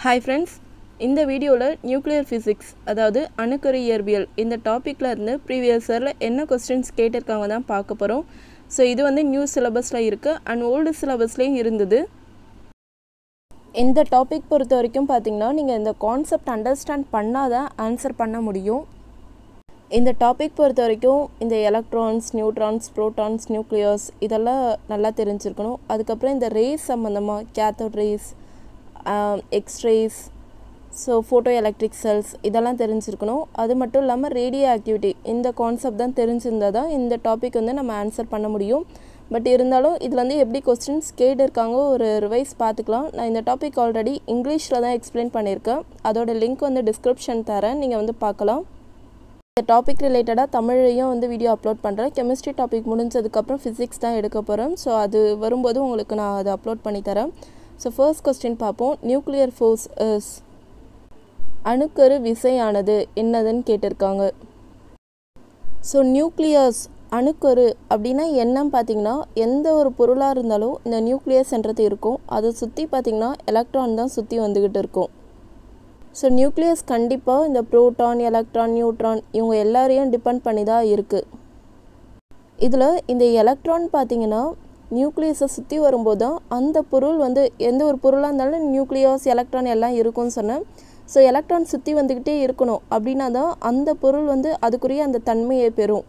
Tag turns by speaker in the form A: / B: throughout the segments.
A: Hi friends இந்த வீடியோவில் nuclear physics அதாவது அணுக்கரு இயற்பியல் இந்த டாப்பிக்கில் இருந்து ப்ரீவியஸ் இயரில் என்ன கொஸ்டின்ஸ் கேட்டிருக்காங்க தான் பார்க்க போகிறோம் ஸோ இது வந்து நியூ சிலபஸில் இருக்குது அண்ட் ஓல்டு சிலபஸ்லேயும் இருந்தது இந்த டாபிக் பொறுத்த வரைக்கும் பார்த்தீங்கன்னா நீங்கள் இந்த கான்செப்ட் அண்டர்ஸ்டாண்ட் பண்ணால் தான் ஆன்சர் பண்ண முடியும் இந்த டாபிக் பொறுத்த வரைக்கும் இந்த எலக்ட்ரான்ஸ் நியூட்ரான்ஸ் ப்ரோட்டான்ஸ் நியூக்ளியர்ஸ் இதெல்லாம் நல்லா தெரிஞ்சிருக்கணும் அதுக்கப்புறம் இந்த ரேஸ் சம்மந்தமாக cathode rays X rays so photo electric cells இதெல்லாம் தெரிஞ்சிருக்கணும் அது மட்டும் இல்லாமல் ரேடியோ ஆக்டிவிட்டி இந்த கான்செப்ட் தான் தெரிஞ்சிருந்தால் தான் இந்த டாபிக் வந்து நம்ம ஆன்சர் பண்ண முடியும் பட் இருந்தாலும் இதில் வந்து எப்படி கொஸ்டின்ஸ் கேட்டிருக்காங்க ஒரு ரிவைஸ் பார்த்துக்கலாம் நான் இந்த டாபிக் ஆல்ரெடி இங்கிலீஷில் தான் எக்ஸ்பிளைன் பண்ணியிருக்கேன் அதோட லிங்க் வந்து டிஸ்கிரிப்ஷன் தரேன் நீங்கள் வந்து பார்க்கலாம் இந்த டாபிக் ரிலேட்டடாக தமிழ்லையும் வந்து வீடியோ அப்லோட் பண்ணுறேன் கெமிஸ்ட்ரி டாபிக் முடிஞ்சதுக்கப்புறம் ஃபிசிக்ஸ் தான் எடுக்க போகிறேன் ஸோ அது வரும்போது உங்களுக்கு நான் அதை அப்லோட் பண்ணி தரேன் ஸோ ஃபர்ஸ்ட் கொஸ்டின் பார்ப்போம் நியூக்ளியர் ஃபோர்ஸ் இஸ் அணுக்கரு விசையானது என்னதுன்னு கேட்டிருக்காங்க ஸோ நியூக்ளியஸ் அணுக்கரு அப்படின்னா என்னன்னு பார்த்தீங்கன்னா எந்த ஒரு பொருளாக இருந்தாலும் இந்த நியூக்ளியஸ்ன்றது இருக்கும் அதை சுற்றி பார்த்தீங்கன்னா எலக்ட்ரான் தான் சுற்றி வந்துக்கிட்டு இருக்கும் ஸோ நியூக்ளியஸ் கண்டிப்பாக இந்த ப்ரோட்டான் எலக்ட்ரான் நியூட்ரான் இவங்க எல்லாரையும் டிபெண்ட் பண்ணி தான் இருக்குது இதில் இந்த எலக்ட்ரான் பார்த்தீங்கன்னா நியூக்ளியஸை சுற்றி வரும்போது தான் அந்த பொருள் வந்து எந்த ஒரு பொருளாக இருந்தாலும் நியூக்ளியஸ் எலக்ட்ரான் எல்லாம் இருக்கும்னு சொன்னேன் ஸோ எலக்ட்ரான் சுற்றி வந்துக்கிட்டே இருக்கணும் அப்படின்னா தான் அந்த பொருள் வந்து அதுக்குரிய அந்த தன்மையை பெறும்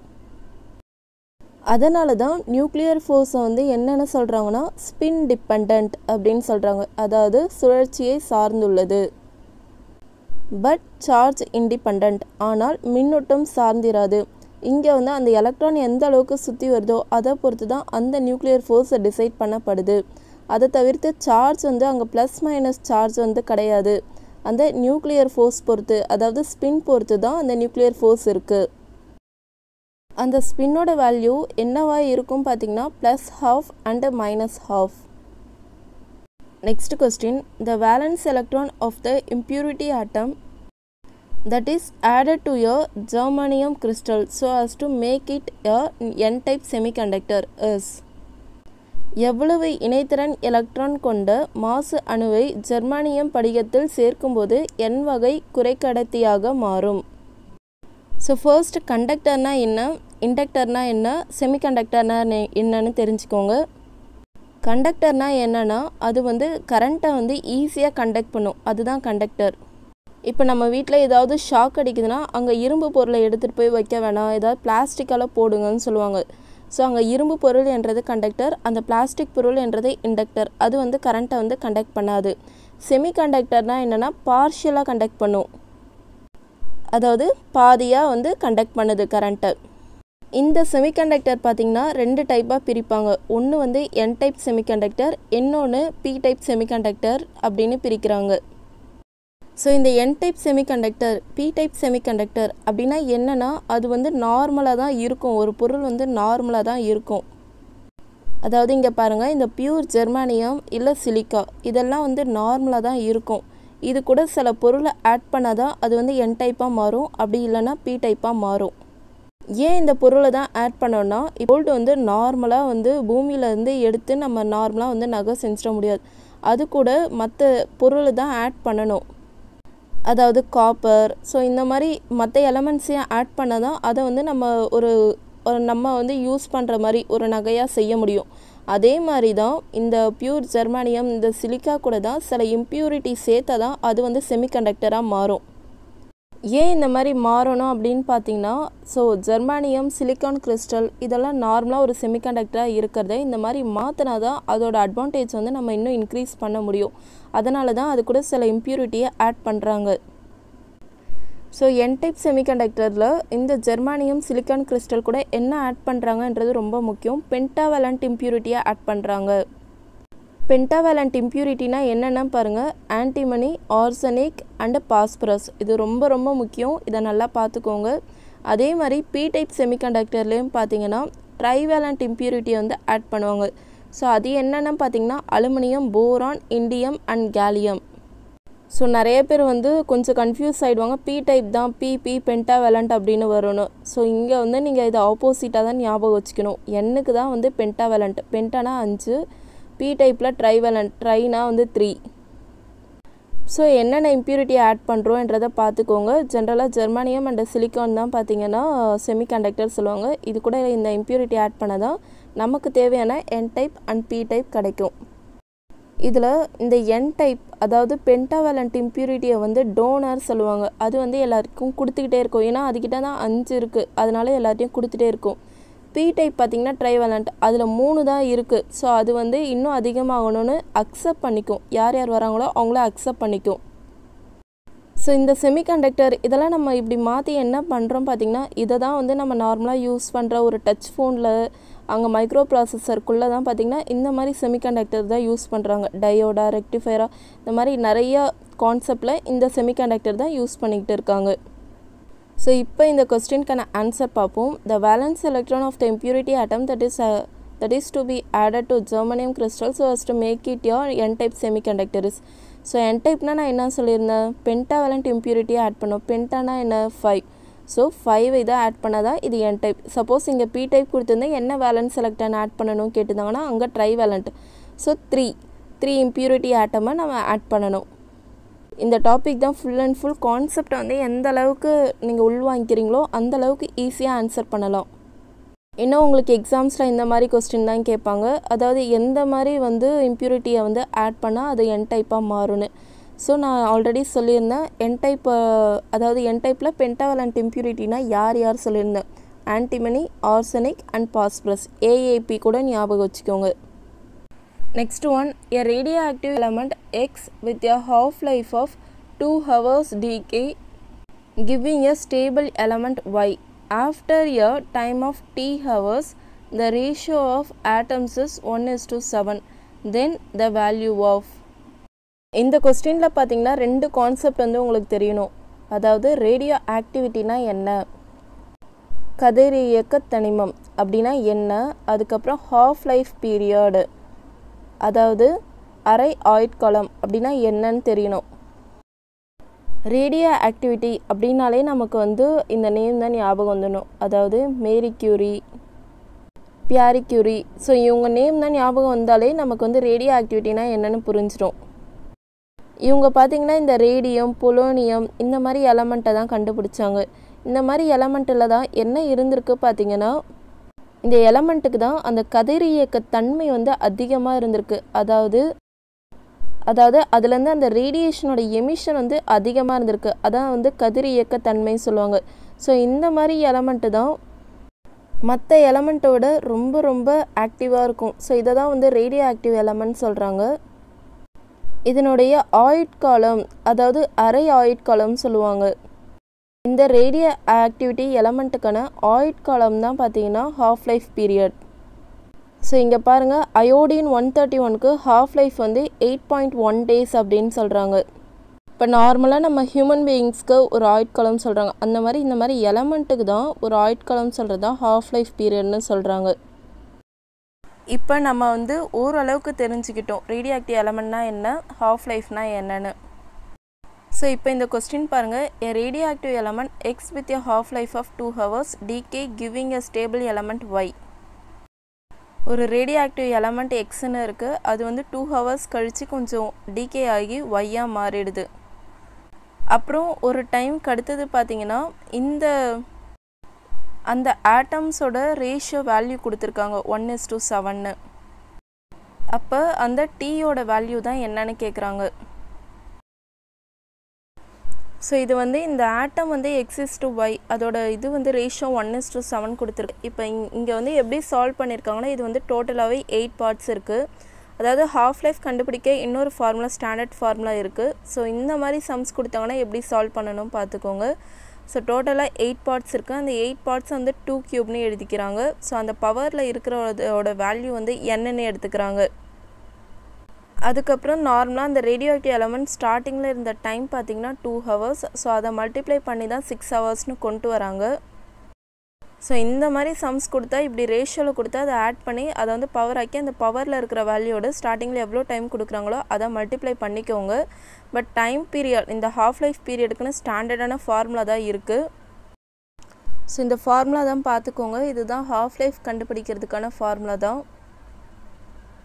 A: அதனால தான் நியூக்ளியர் ஃபோர்ஸை வந்து என்னென்ன சொல்கிறாங்கன்னா ஸ்பின் டிபெண்ட் அப்படின்னு சொல்கிறாங்க அதாவது சுழற்சியை சார்ந்துள்ளது பட் சார்ஜ் இண்டிபெண்ட் ஆனால் மின்னூட்டம் சார்ந்திராது இங்கே வந்து அந்த எலக்ட்ரான் எந்த அளவுக்கு சுற்றி வருதோ அதை பொறுத்து தான் அந்த நியூக்ளியர் ஃபோர்ஸை டிசைட் பண்ணப்படுது அதை தவிர்த்து சார்ஜ் வந்து அங்கே ப்ளஸ் மைனஸ் சார்ஜ் வந்து கிடையாது அந்த நியூக்ளியர் ஃபோர்ஸ் பொறுத்து அதாவது ஸ்பின் பொறுத்து தான் அந்த நியூக்ளியர் ஃபோர்ஸ் இருக்குது அந்த ஸ்பின்னோட வேல்யூ என்னவா இருக்கும் பார்த்தீங்கன்னா plus half and minus half next question the valence electron of the impurity atom that is added to a germanium crystal so as to make it a n-type semiconductor is எவ்வளவு இணைத்திறன் electron கொண்ட மாசு அணுவை ஜெர்மானியம் படிகத்தில் சேர்க்கும்போது n வகை குறைக்கடத்தியாக மாறும் so first கண்டக்டர்னா என்ன இண்டக்டர்னா என்ன செமிகண்டக்டர்னா என்னன்னு தெரிஞ்சுக்கோங்க கண்டக்டர்னா என்னன்னா அது வந்து கரண்ட்டை வந்து ஈஸியாக கண்டக்ட் பண்ணும் அதுதான் கண்டக்டர் இப்போ நம்ம வீட்டில் ஏதாவது ஷாக் அடிக்குதுன்னா அங்கே இரும்பு பொருளை எடுத்துகிட்டு போய் வைக்க வேணாம் ஏதாவது பிளாஸ்டிக்கால் போடுங்கன்னு சொல்லுவாங்க ஸோ அங்கே இரும்பு பொருள் என்றது கண்டக்டர் அந்த பிளாஸ்டிக் பொருள் என்றது இண்டக்டர் அது வந்து கரண்ட்டை வந்து கண்டக்ட் பண்ணாது செமி கண்டக்டர்னால் என்னென்னா பார்ஷியலாக கண்டக்ட் பண்ணும் அதாவது பாதியாக வந்து கண்டக்ட் பண்ணுது கரண்ட்டை இந்த செமிகண்டக்டர் பார்த்திங்கன்னா ரெண்டு டைப்பாக பிரிப்பாங்க ஒன்று வந்து என் டைப் செமிகண்டக்டர் இன்னொன்று பி டைப் செமிகண்டக்டர் அப்படின்னு பிரிக்கிறாங்க ஸோ இந்த N type semiconductor P type semiconductor அப்படின்னா என்னென்னா அது வந்து நார்மலாக தான் இருக்கும் ஒரு பொருள் வந்து நார்மலாக தான் இருக்கும் அதாவது இங்கே பாருங்கள் இந்த பியூர் ஜெர்மானியம் இல்லை சிலிக்கா இதெல்லாம் வந்து நார்மலாக தான் இருக்கும் இது கூட சில பொருளை ஆட் பண்ணால் தான் அது வந்து என் டைப்பாக மாறும் அப்படி இல்லைன்னா பி டைப்பாக மாறும் ஏன் இந்த பொருளை தான் ஆட் பண்ணோன்னா கோல்டு வந்து நார்மலாக வந்து பூமியிலேருந்து எடுத்து நம்ம நார்மலாக வந்து நகை செஞ்சிட முடியாது அது கூட மற்ற பொருளை தான் ஆட் பண்ணணும் அதாவது காப்பர் ஸோ இந்த மாதிரி மற்ற எலமெண்ட்ஸையும் ஆட் பண்ணால் தான் அதை வந்து நம்ம ஒரு ஒரு நம்ம வந்து யூஸ் பண்ணுற மாதிரி ஒரு நகையாக செய்ய முடியும் அதே மாதிரி தான் இந்த பியூர் ஜெர்மானியம் இந்த சிலிக்கா கூட தான் சில இம்ப்யூரிட்டி சேர்த்தா தான் அது வந்து செமிகண்டக்டராக மாறும் ஏன் இந்த மாதிரி மாறணும் அப்படின்னு பார்த்தீங்கன்னா ஸோ ஜெர்மானியம் சிலிக்கான் கிறிஸ்டல் இதெல்லாம் நார்மலாக ஒரு செமிகண்டக்டராக இருக்கிறத இந்த மாதிரி மாற்றினா தான் அதோட அட்வான்டேஜ் வந்து நம்ம இன்னும் இன்க்ரீஸ் பண்ண முடியும் அதனால தான் அது கூட சில இம்ப்யூரிட்டியை ஆட் பண்ணுறாங்க ஸோ என் டைப் செமிகண்டக்டரில் இந்த ஜெர்மானியம் சிலிக்கான் கிறிஸ்டல் கூட என்ன ஆட் பண்ணுறாங்கன்றது ரொம்ப முக்கியம் பென்டாவலண்ட் இம்ப்யூரிட்டியை ஆட் பண்ணுறாங்க பென்டாவேலண்ட் இம்ப்யூரிட்டினா என்னென்னா பாருங்கள் ஆன்டிமனி ஆர்சனிக் அண்டு பாஸ்பரஸ் இது ரொம்ப ரொம்ப முக்கியம் இதை நல்லா பார்த்துக்கோங்க அதே மாதிரி பி டைப் செமிகண்டக்டர்லேயும் பார்த்தீங்கன்னா ட்ரைவேலண்ட் இம்ப்யூரிட்டியை வந்து ஆட் பண்ணுவாங்க ஸோ அது என்னென்னு பார்த்தீங்கன்னா aluminium boron indium and gallium so நிறைய பேர் வந்து கொஞ்சம் கன்ஃபியூஸ் ஆகிடுவாங்க பி டைப் தான் பி பி பென்டாவேலண்ட் அப்படின்னு வரணும் ஸோ இங்கே வந்து நீங்கள் இதை ஆப்போசிட்டாக தான் ஞாபகம் வச்சுக்கணும் எண்ணுக்கு தான் வந்து பென்டாவேலண்ட் பென்டானா அஞ்சு பி டைப்பில் ட்ரைவேலண்ட் ட்ரைனா வந்து த்ரீ ஸோ என்னென்ன இம்ப்யூரிட்டி ஆட் பண்ணுறோன்றதை பார்த்துக்கோங்க ஜென்ரலாக ஜெர்மானியம் அண்ட் சிலிக்கான் தான் பார்த்தீங்கன்னா செமிகண்டக்டர் சொல்லுவாங்க இது கூட இந்த இம்ப்யூரிட்டி ஆட் பண்ண தான் நமக்கு தேவையான N type and P type கிடைக்கும் இதில் இந்த என் டைப் அதாவது பென்டாவேலண்ட் இம்ப்யூரிட்டியை வந்து டோனர் சொல்லுவாங்க அது வந்து எல்லாருக்கும் கொடுத்துக்கிட்டே இருக்கும் ஏன்னா அதுக்கிட்ட தான் அஞ்சு இருக்குது அதனால எல்லாத்தையும் கொடுத்துட்டே இருக்கும் பி டைப் பார்த்திங்கன்னா ட்ரைவேலண்ட் அதில் மூணு தான் இருக்குது ஸோ அது வந்து இன்னும் அதிகமாகணும்னு அக்செப்ட் பண்ணிக்கும் யார் யார் வராங்களோ அவங்கள அக்செப்ட் பண்ணிக்கும் ஸோ இந்த செமிகண்டக்டர் இதெல்லாம் நம்ம இப்படி மாற்றி என்ன பண்ணுறோம் பார்த்திங்கன்னா இதை தான் வந்து நம்ம நார்மலாக யூஸ் பண்ணுற ஒரு டச் ஃபோனில் அங்கே மைக்ரோ ப்ராசஸருக்குள்ளே தான் பார்த்திங்கன்னா இந்த மாதிரி செமிகண்டக்டர் தான் யூஸ் பண்ணுறாங்க டயோடா ரெக்டிஃபயரா இந்த மாதிரி நிறைய கான்செப்டில் இந்த செமிகண்டக்டர் தான் யூஸ் பண்ணிக்கிட்டு இருக்காங்க ஸோ இப்போ இந்த கொஸ்டின்க்கான ஆன்சர் பார்ப்போம் the valence electron of the impurity atom that is uh, that is to be added to germanium crystal so as to make it your n type semiconductor is so n typeனா நான் என்ன சொல்லியிருந்தேன் pentavalent இம்ப்யூரிட்டியை add பண்ணோம் பென்டானா என்ன five so five இதை add பண்ணாதான் இது n டைப் சப்போஸ் இங்கே பி டைப் கொடுத்துருந்தா என்ன வேலன்ஸ் எலக்ட்ரான் ஆட் பண்ணணும் கேட்டிருந்தாங்கன்னா அங்கே trivalent so three three impurity ஆட்டமை நம்ம ஆட் பண்ணணும் இந்த டாபிக் தான் ஃபுல் அண்ட் ஃபுல் கான்செப்டை வந்து எந்த அளவுக்கு நீங்கள் உள்வாங்கிக்கிறீங்களோ அந்த அளவுக்கு ஈஸியாக ஆன்சர் பண்ணலாம் இன்னும் உங்களுக்கு எக்ஸாம்ஸில் இந்த மாதிரி கொஸ்டின் தான் கேட்பாங்க அதாவது எந்த மாதிரி வந்து இம்ப்யூரிட்டியை வந்து ஆட் பண்ணால் அது என் டைப்பாக மாறும்னு ஸோ நான் ஆல்ரெடி சொல்லியிருந்தேன் என் டைப் அதாவது என் டைப்பில் பென்டாவலண்ட் இம்ப்யூரிட்டினா யார் யார் சொல்லியிருந்தேன் antimony arsenic and phosphorus AAP கூட ஞாபகம் வச்சுக்கோங்க Next one, a radioactive element X with a half-life of 2 hours decay giving a stable element Y. After a time of t hours, the ratio of atoms is 1 is to 7. Then the value of இந்த கொஸ்டினில் பார்த்தீங்கன்னா ரெண்டு concept வந்து உங்களுக்கு தெரியணும் அதாவது radio ஆக்டிவிட்டினா என்ன கதிரியக்க தனிமம் அப்படின்னா என்ன அதுக்கப்புறம் ஹாஃப் லைஃப் பீரியடு அதாவது அரை ஆயுட்காலம் அப்படின்னா என்னன்னு தெரியணும் ரேடியோ ஆக்டிவிட்டி அப்படின்னாலே நமக்கு வந்து இந்த நேம் தான் ஞாபகம் வந்துடணும் அதாவது Marie Curie Pierre Curie so இவங்க நேம் தான் ஞாபகம் வந்தாலே நமக்கு வந்து ரேடியோ ஆக்டிவிட்டினா என்னன்னு புரிஞ்சிடும் இவங்க பார்த்திங்கன்னா இந்த ரேடியம் பொலோனியம் இந்த மாதிரி எலமெண்ட்டை தான் கண்டுபிடிச்சாங்க இந்த மாதிரி எலமெண்ட்டில் தான் என்ன இருந்திருக்கு பார்த்தீங்கன்னா இந்த எலமெண்ட்டுக்கு தான் அந்த கதிரியக்க தன்மை வந்து அதிகமாக இருந்திருக்கு அதாவது அதாவது அதுலேருந்து அந்த ரேடியேஷனோட எமிஷன் வந்து அதிகமாக இருந்திருக்கு அதான் வந்து கதிரியக்க தன்மைன்னு சொல்லுவாங்க ஸோ இந்த மாதிரி எலமெண்ட்டு தான் மற்ற எலமெண்ட்டோட ரொம்ப ரொம்ப ஆக்டிவாக இருக்கும் ஸோ இதை தான் வந்து ரேடியோ ஆக்டிவ் எலமெண்ட் சொல்கிறாங்க இதனுடைய ஆயுட்காலம் அதாவது அரை ஆயுட்காலம் சொல்லுவாங்க இந்த ரேடியோ ஆக்டிவிட்டி எலமெண்ட்டுக்கான ஆயுட்காலம் தான் பார்த்தீங்கன்னா ஹாஃப் லைஃப் பீரியட் ஸோ இங்கே பாருங்கள் அயோடின் ஒன் தேர்ட்டி ஒனுக்கு ஹாஃப் லைஃப் வந்து எயிட் பாயிண்ட் ஒன் டேஸ் அப்படின்னு சொல்கிறாங்க இப்போ நார்மலாக நம்ம ஹியூமன் பீயிங்ஸ்க்கு ஒரு ஆயுட்காலம் சொல்கிறாங்க அந்த மாதிரி இந்த மாதிரி எலமெண்ட்டுக்கு தான் ஒரு ஆயுட்காலம் சொல்கிறது தான் ஹாஃப் லைஃப் பீரியட்னு சொல்கிறாங்க இப்போ நம்ம வந்து ஓரளவுக்கு தெரிஞ்சுக்கிட்டோம் ரேடியோ ஆக்டிவ் எலமெண்ட்னா என்ன ஹாஃப் லைஃப்னா என்னன்னு ஸோ இப்போ இந்த கொஸ்டின் பாருங்கள் a radio active element X with a half life of two hours decay giving a stable element Y ஒரு ரேடியோ ஆக்டிவ் எலமெண்ட் எக்ஸ்ன்னு இருக்குது அது வந்து டூ ஹவர்ஸ் கழித்து கொஞ்சம் டிகே ஆகி ஒய்யாக மாறிடுது அப்புறம் ஒரு டைம்க்கு அடுத்தது பார்த்தீங்கன்னா இந்த அந்த ஆட்டம்ஸோட ரேஷியோ வேல்யூ கொடுத்துருக்காங்க ஒன் இஸ் டூ செவன்னு அப்போ அந்த டீயோட வேல்யூ தான் என்னன்னு கேட்குறாங்க ஸோ இது வந்து இந்த ஆட்டம் வந்து எக்ஸிஸ் டு ஒய் அதோட இது வந்து ratio one is to seven கொடுத்துருக்கு இப்போ இங் இங்கே வந்து எப்படி சால்வ் பண்ணியிருக்காங்கன்னா இது வந்து டோட்டலாகவே எயிட் பார்ட்ஸ் இருக்குது அதாவது ஹாஃப் லைஃப் கண்டுபிடிக்க இன்னொரு ஃபார்முலா ஸ்டாண்டர்ட் ஃபார்முலா இருக்குது ஸோ இந்த மாதிரி சம்ஸ் கொடுத்தாங்கன்னா எப்படி சால்வ் பண்ணணும் பார்த்துக்கோங்க ஸோ டோட்டலாக எயிட் பார்ட்ஸ் இருக்குது அந்த எயிட் பார்ட்ஸ் வந்து டூ க்யூப்னு எழுதிக்கிறாங்க ஸோ அந்த பவரில் இருக்கிறதோட வேல்யூ வந்து என்னன்னு எடுத்துக்கிறாங்க அதுக்கப்புறம் நார்மலாக அந்த ரேடியோ ஆக்டிவ் எலமெண்ட் ஸ்டார்டிங்கில் இருந்த டைம் பார்த்தீங்கன்னா டூ ஹவர்ஸ் ஸோ அதை மல்டிப்ளை பண்ணி தான் சிக்ஸ் ஹவர்ஸ்னு கொண்டு வராங்க ஸோ இந்த மாதிரி சம்ஸ் கொடுத்தா இப்படி ரேஷியோவில் கொடுத்தா அதை ஆட் பண்ணி அதை வந்து பவர் ஆக்கி அந்த பவரில் இருக்கிற வேல்யூவோட ஸ்டார்டிங்கில் எவ்வளோ டைம் கொடுக்குறாங்களோ அதை மல்டிப்ளை பண்ணிக்கோங்க பட் டைம் பீரியட் இந்த ஹாஃப் லைஃப் பீரியடுக்குன்னு ஸ்டாண்டர்டான ஃபார்முலா தான் இருக்குது ஸோ இந்த ஃபார்முலா தான் பார்த்துக்கோங்க இதுதான் ஹாஃப் லைஃப் கண்டுபிடிக்கிறதுக்கான ஃபார்முலா தான்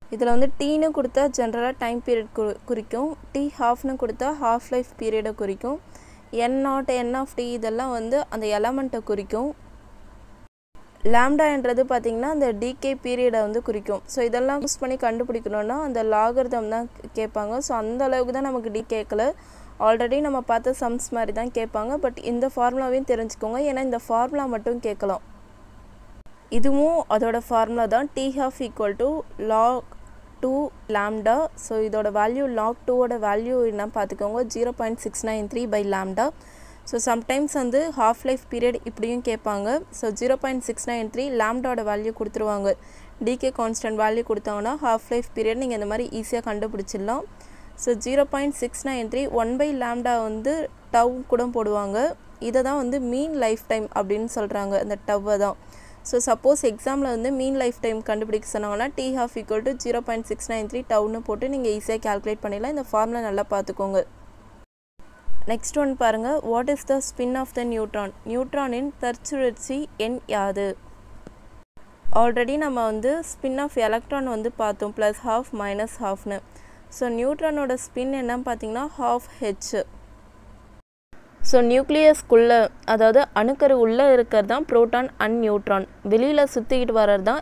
A: இதில் வந்து டீன்னு கொடுத்தா ஜென்ரலாக டைம் பீரியட் கு குறிக்கும் டி ஹாஃப்னு கொடுத்தா ஹாஃப் லைஃப் பீரியடை குறிக்கும் N naught N of T இதெல்லாம் வந்து அந்த எலமெண்ட்டை குறிக்கும் லேம்டான்றது பார்த்திங்கன்னா அந்த டிகே பீரியடை வந்து குறிக்கும் ஸோ இதெல்லாம் யூஸ் பண்ணி கண்டுபிடிக்கணுன்னா அந்த லாகர்தம் தான் கேட்பாங்க ஸோ அந்த அளவுக்கு தான் நமக்கு டி கேட்கல ஆல்ரெடி நம்ம பார்த்த சம்ஸ் மாதிரி தான் கேட்பாங்க பட் இந்த ஃபார்முலாவையும் தெரிஞ்சுக்கோங்க ஏன்னா இந்த ஃபார்முலா மட்டும் கேட்கலாம் இதுவும் அதோட ஃபார்முலா தான் T half equal to log two lambda so இதோட வேல்யூ லாக் டூவோட வேல்யூ என்ன பார்த்துக்கோங்க zero point six nine three by lambda so sometimes வந்து ஹாஃப் லைஃப் பீரியட் இப்படியும் கேட்பாங்க so zero point six nine three லேம்டாவோட வேல்யூ கொடுத்துருவாங்க டிகே கான்ஸ்டன்ட் வேல்யூ கொடுத்தாங்கன்னா ஹாஃப் லைஃப் பீரியட் நீங்கள் இந்த மாதிரி ஈஸியாக கண்டுபிடிச்சிடலாம் so zero point six nine three one by lambda வந்து டவ் கூட போடுவாங்க இதை தான் வந்து மீன் லைஃப் டைம் அப்படின்னு சொல்கிறாங்க அந்த டவ்வை தான் ஸோ சப்போஸ் எக்ஸாமில் வந்து மீன் லைஃப் டைம் கண்டுபிடிக்க சொன்னாங்கன்னா T half equal to zero point six nine three டவுன்னு போட்டு நீங்கள் ஈஸியாக கேல்குலேட் பண்ணிடலாம் இந்த ஃபார்முலா நல்லா பார்த்துக்கோங்க நெக்ஸ்ட் ஒன் பாருங்கள் what is the spin of the neutron நியூட்ரானின் தற்சுழற்சி எண் யாது ஆல்ரெடி நம்ம வந்து ஸ்பின் ஆஃப் எலக்ட்ரான் வந்து பார்த்தோம் ப்ளஸ் ஹாஃப் மைனஸ் ஹாஃப்னு ஸோ நியூட்ரானோட ஸ்பின் என்னன்னு பார்த்தீங்கன்னா ஹாஃப் ஹெச் ஸோ நியூக்ளியஸ்குள்ளே அதாவது அணுக்கரு உள்ளே இருக்கிறது தான் ப்ரோட்டான் அண்ட் நியூட்ரான் வெளியில் சுற்றிக்கிட்டு வர்றது தான்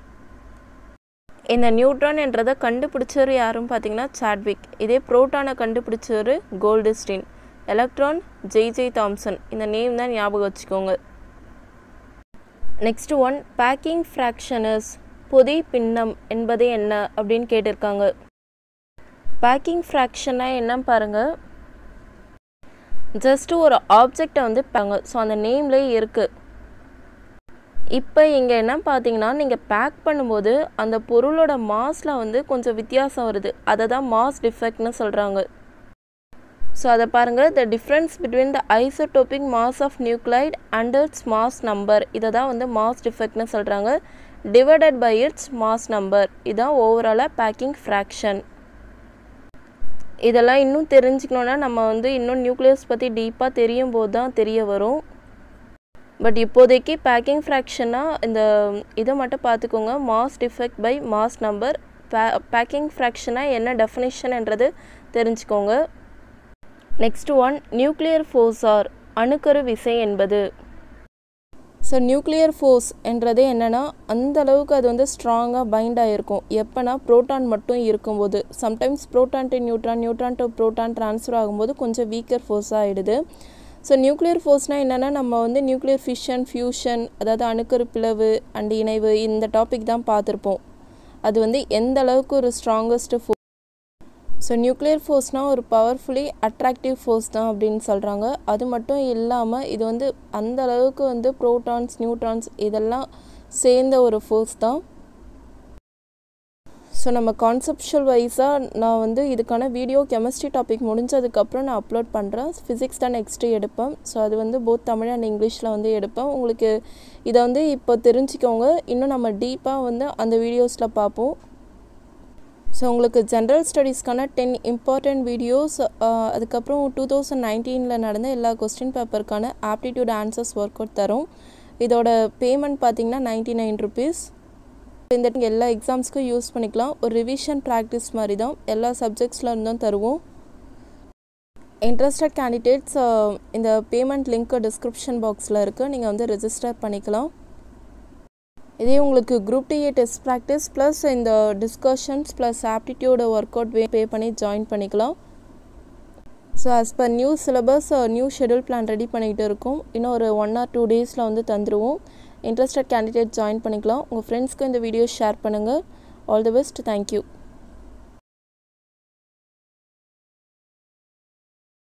A: இந்த நியூட்ரான் என்றதை கண்டுபிடிச்சவர் யாரும் பார்த்தீங்கன்னா சாட்விக் இதே ப்ரோட்டானை கண்டுபிடிச்சவர் Goldstein electron J J Thomson இந்த நேம் தான் ஞாபகம் வச்சுக்கோங்க நெக்ஸ்ட் ஒன் பேக்கிங் ஃப்ராக்ஷனஸ் பொதி பின்னம் என்பது என்ன அப்படின்னு கேட்டிருக்காங்க பேக்கிங் ஃப்ராக்ஷனாக என்ன பாருங்கள் ஜஸ்ட்டு ஒரு ஆப்ஜெக்டை வந்து பாங்க ஸோ அந்த நேம்லேயே இருக்குது இப்போ இங்கே என்ன பார்த்தீங்கன்னா நீங்கள் பேக் பண்ணும்போது அந்த பொருளோட மாஸில் வந்து கொஞ்சம் வித்தியாசம் வருது அதை தான் மாஸ் டிஃபெக்ட்னு சொல்கிறாங்க ஸோ அதை பாருங்கள் the difference between the isotopic mass of nuclide and its mass number இதை தான் வந்து மாஸ் டிஃபெக்ட்னு சொல்கிறாங்க divided by its mass number இதான் ஓவராலாக பேக்கிங் ஃப்ராக்ஷன் இதெல்லாம் இன்னும் தெரிஞ்சுக்கணுன்னா நம்ம வந்து இன்னும் நியூக்ளியஸ் பற்றி டீப்பாக தெரியும் போது தான் தெரிய வரும் பட் இப்போதைக்கு பேக்கிங் ஃப்ராக்ஷனாக இந்த இதை மட்டும் பார்த்துக்கோங்க mass defect by mass number பே பேக்கிங் ஃப்ராக்ஷனாக என்ன டெஃபினேஷன்ன்றது தெரிஞ்சுக்கோங்க next one nuclear force or அணுக்கரு விசை என்பது ஸோ நியூக்ளியர் ஃபோர்ஸ் என்றது என்னென்னா அந்த அளவுக்கு அது வந்து ஸ்ட்ராங்காக பைண்ட் ஆகிருக்கும் எப்போனா ப்ரோட்டான் மட்டும் இருக்கும்போது sometimes proton to neutron neutron to proton transfer ஆகும்போது கொஞ்சம் வீக்கர் ஃபோர்ஸாக ஆகிடுது ஸோ நியூக்ளியர் ஃபோர்ஸ்னால் என்னென்னா நம்ம வந்து நியூக்ளியர் ஃபிஷன் ஃபியூஷன் அதாவது அணுக்கரு பிளவு அண்ட் இணைவு இந்த டாபிக் தான் பார்த்துருப்போம் அது வந்து எந்த அளவுக்கு ஒரு ஸ்ட்ராங்கஸ்ட் ஃபோர்ஸ் ஸோ நியூக்ளியர் ஃபோர்ஸ்னால் ஒரு பவர்ஃபுல்லி அட்ராக்டிவ் ஃபோர்ஸ் தான் அப்படின்னு சொல்கிறாங்க அது மட்டும் இல்லாமல் இது வந்து அந்த அளவுக்கு வந்து ப்ரோட்டான்ஸ் நியூட்ரான்ஸ் இதெல்லாம் சேர்ந்த ஒரு ஃபோர்ஸ் தான் ஸோ நம்ம கான்செப்ஷுவல் வைஸாக நான் வந்து இதுக்கான வீடியோ கெமிஸ்ட்ரி டாபிக் முடிஞ்சதுக்கப்புறம் நான் அப்லோட் பண்ணுறேன் ஃபிசிக்ஸ் தான் நெக்ஸ்ட்டு எடுப்பேன் ஸோ அது வந்து போத் தமிழ் அண்ட் இங்கிலீஷில் வந்து எடுப்பேன் உங்களுக்கு இதை வந்து இப்போ தெரிஞ்சுக்கோங்க இன்னும் நம்ம டீப்பாக வந்து அந்த வீடியோஸில் பார்ப்போம் ஸோ உங்களுக்கு ஜென்ரல் ஸ்டடீஸ்க்கான டென் இம்பார்ட்டண்ட் வீடியோஸ் அதுக்கப்புறம் டூ தௌசண்ட் நைன்டீனில் நடந்த எல்லா கொஸ்டின் பேப்பருக்கான ஆப்டிடியூட் ஆன்சர்ஸ் ஒர்க் அவுட் தரும் இதோட பேமெண்ட் பார்த்தீங்கன்னா நைன்ட்டி நைன் ருபீஸ் இந்த எல்லா எக்ஸாம்ஸ்க்கும் யூஸ் பண்ணிக்கலாம் ஒரு ரிவிஷன் ப்ராக்டிஸ் மாதிரி தான் எல்லா சப்ஜெக்ட்ஸில் இருந்தும் தருவோம் இன்ட்ரெஸ்டட் கேண்டிடேட்ஸ் இந்த பேமெண்ட் லிங்க் டிஸ்கிரிப்ஷன் பாக்ஸில் இருக்குது நீங்கள் வந்து ரெஜிஸ்டர் பண்ணிக்கலாம் இதே உங்களுக்கு குரூப் டிஏ டெஸ்ட் ப்ராக்டிஸ் ப்ளஸ் இந்த discussions plus aptitude work out pay பண்ணி ஜாயின் பண்ணிக்கலாம் so as per new syllabus new schedule plan ready பண்ணிக்கிட்டு இருக்கோம் இன்னும் ஒரு ஒன் ஆர் டூ டேஸில் வந்து தந்துடுவோம் இன்ட்ரெஸ்டட் கேண்டிடேட் ஜாயின் பண்ணிக்கலாம் உங்கள் ஃப்ரெண்ட்ஸ்க்கு இந்த வீடியோ ஷேர் பண்ணுங்கள் ஆல் தி பெஸ்ட் தேங்க்யூ